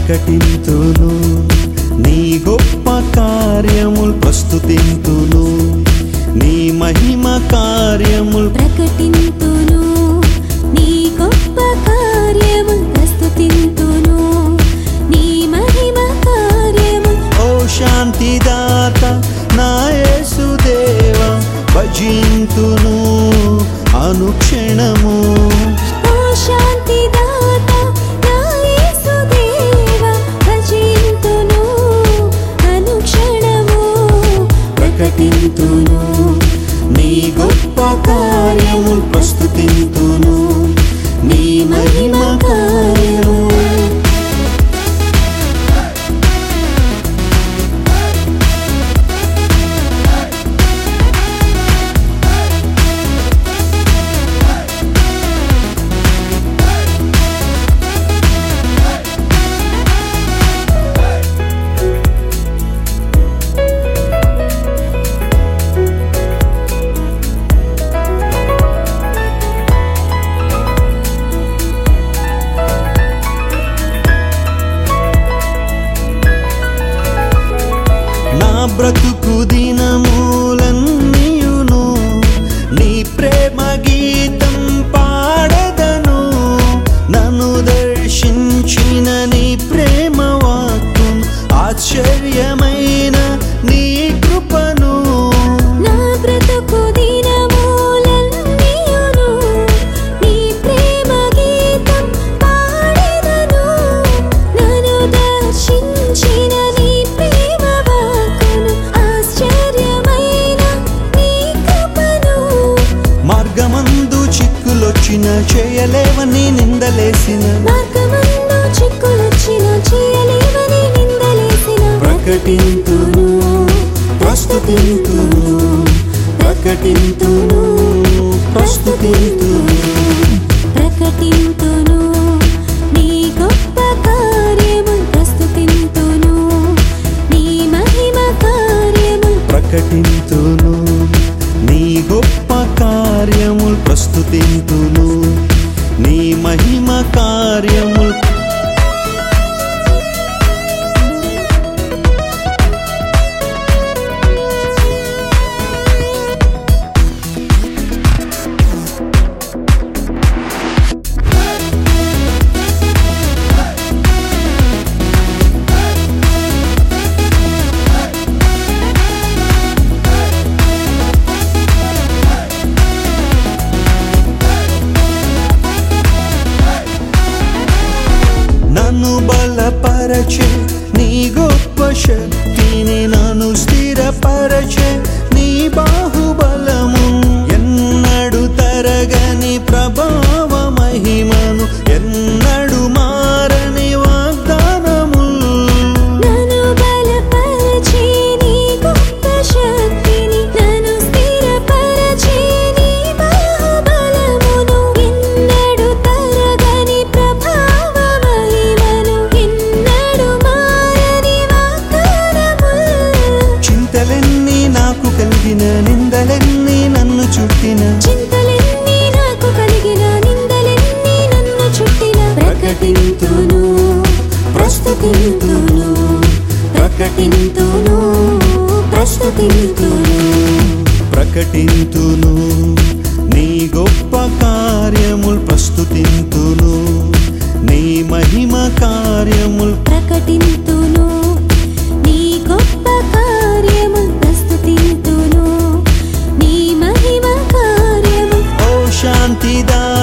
ప్రకటింతును నీ గొప్ప కార్యముల్ ప్రస్తుతింతును నీ మహిమ కార్యముల్ ప్రకటింతును నీ గొప్ప కార్యము ప్రస్తుతింతును నీ మహిమ కార్యము ఓ శాంతిదాత నా యేసుదేవ భజింతును అనుక్షణము ఓ శాంతిదాత నా యేసుదేవ భజింతును అనుక్షణము ప్రకటింతును నీ గొప్ప కార్యముల్ ప్రస్తుతింతును నీ మహిమ కార్యము నా బ్రతుకు దినమూలన్నీయును నీ ప్రేమ గీతం పాడదను నన్ను దర్శించిన నీ ప్రేమ వాక్కును ఆశ్చర్యమైన నీ కృపను నా బ్రతుకు దినమూలన్నీయును నీ ప్రేమ గీతం పాడెదను నన్ను దర్శించిన నీ ప్రేమ వాక్కును ఆశ్చర్యమైన నీ కృపను మార్గమందు చిక్కులొచ్చిన చేయలేవని నిందలేసిన మార్గమందు చిక్కులొచ్చిన చేయలేవని నిందలేసిన ప్రకటింతును ప్రస్తుతింతును ప్రకటింతును ప్రస్తుతింతును ప్రకటింతును నీ గొప్ప కార్యము ప్రస్తుతింతును నీ మహిమ కార్యము ప్రకటింతును నీ గొప్ప కార్యముల్ ప్రస్తుతింతును నీ మహిమ కార్యముల్ నన్ను బలపరచే నీ గొప్ప శక్తిని నన్ను స్థిరపరచే నీ బాహుబలము ఎన్నడు తరగని ప్రభావ మహిమను ఎన్నడు మారని వాగ్దానము నన్ను బలపరచే నీ గొప్ప శక్తిని నన్ను స్థిరపరచే నీ బాహుబలమును ఎన్నడు తరగని ప్రభావ మహిమను ఎన్నడు మారని వాగ్దానము చింతలెన్ని నాకు కలిగిన నిందలెన్ని నన్ను చుట్టిన చింతలెన్ని నాకు కలిగిన నిందలెన్ని నన్ను చుట్టిన ప్రకటింతును ప్రస్తుతింతును ప్రకటింతును ప్రస్తుతింతును ప్రకటింతును నీ గొప్ప కార్యముల్ ప్రస్తుతింతును నీ మహిమ కార్యముల్ ప్రకటింతును నీ గొప్ప కార్యము ప్రస్తుతింతును నీ మహిమ కార్యము ఓ శాంతిదా